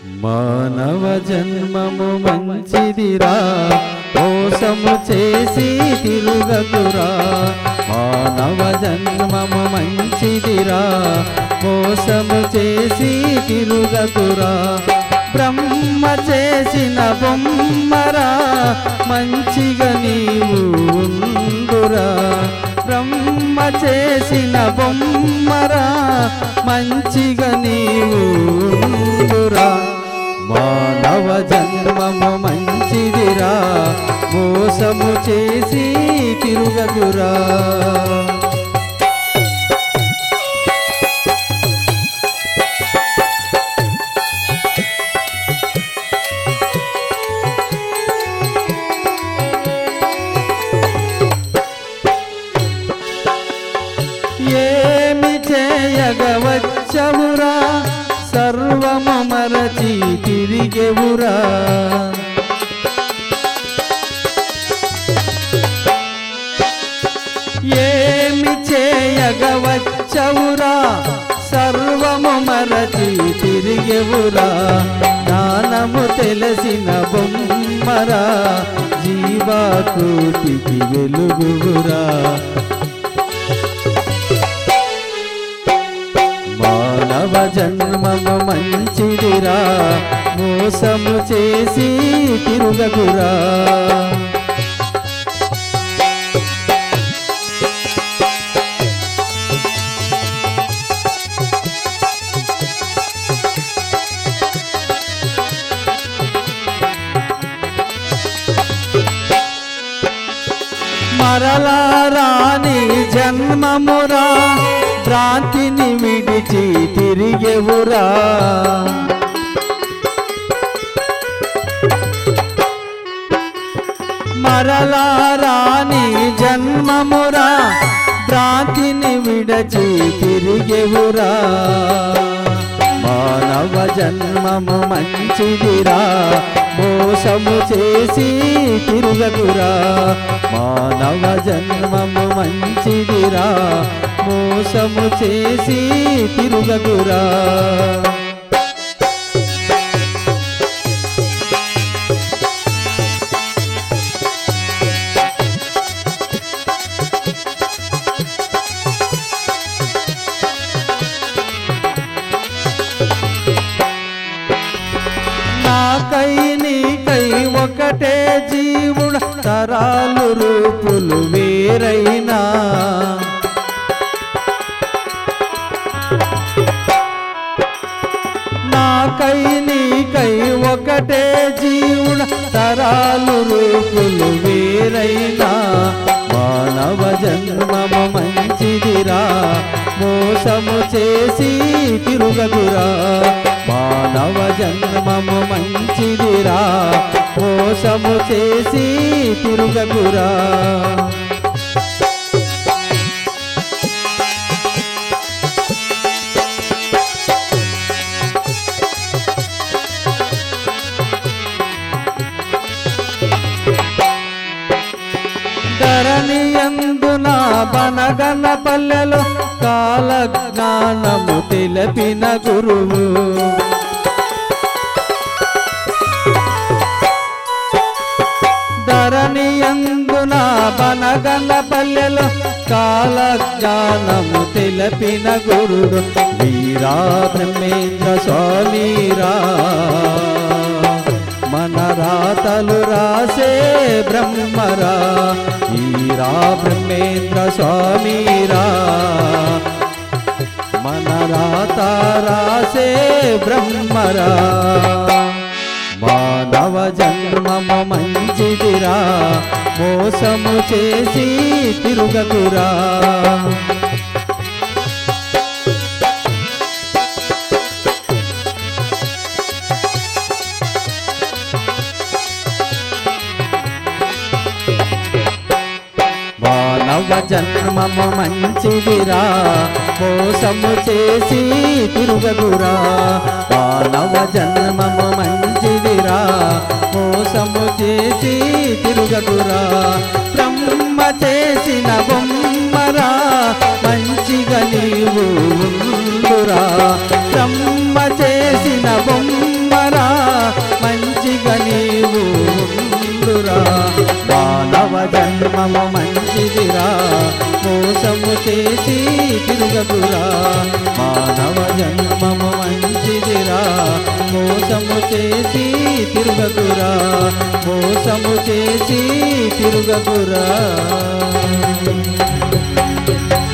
మానవ జన్మము మంచిదిరా మోసము చేసి తిరుగకురా మానవ జన్మము మంచిదిరా మోసము చేసి తిరుగకురా బ్రహ్మ చేసిన బొమ్మరా మంచిగా నీవు ఉండురా బ్రహ్మ చేసిన బొమ్మరా మంచిగా నీవు ఉండురా మానవ జన్మము మంచిదిరా మోసము చేసి తిరుగదురా ఏమి చేయగవచ్చవురా సర్వము మరచి తిరిగెవురా ఏమి చేయగవచ్చవురా సర్వము మరచి తిరిగెవురా జ్ఞానము తెలిసిన బొమ్మరా జీవాకృతికి వెలుగురా మానవ జన్మము మంచిదిరా మోసము చేసి తిరుగకురా మరలా రాని జన్మమురా భ్రాంతిని విడిచి తిరిగెవురా మరలా రాని జన్మమురా భ్రాంతిని విడచి తిరిగెవురా మానవ జన్మము మంచిదిరా మోసము చేసి తిరుగకురా మానవ జన్మము మంచిదిరా మోసము చేసి తిరుగకురా నాకై నీకై ఒకటే జీవుడ తరాలు రూపులు వేరైనా నాకై నీకై ఒకటే జీవుడ తరాలు రూపులు వేరైనా మానవ జన్మము మంచిదిరా మోసము చేసి తిరుగదురా మానవ జన్మము మంచిదిరా మోసము చేసి తిరుగదురా ధరణియందున బనగన పల్లెలో కాల జ్ఞానము తెలిపిన గురువు ధరణియందున బనగన పల్లెలో కాల జ్ఞానము తెలిపిన గురుడు వీరా బ్రహ్మేంద్ర స్వామీరా మన రాతలు రాసే బ్రహ్మరా ఈరా బ్రహ్మేంద్ర స్వామీరా మన రాత రాసే బ్రహ్మరా మానవ జన్మము మంచిదిరా మోసము చేసి తిరుగకురా మానవ జన్మము మంచిదిరా మోసము చేసి తిరుగగురా మానవ జన్మము మంచిదిరా మోసము చేసి తిరుగగురా బ్రహ్మ చేసిన బొమ్మరా మంచిగా నీవు ఉండురా బ్రహ్మ చేసిన బొమ్మరా జన్మము మంచిదిరా మోసము చేసి తిరుగకురా మానవ జన్మము మంచిదిరా మోసము చేసి తిరుగకురా మోసము చేసి తిరుగకురా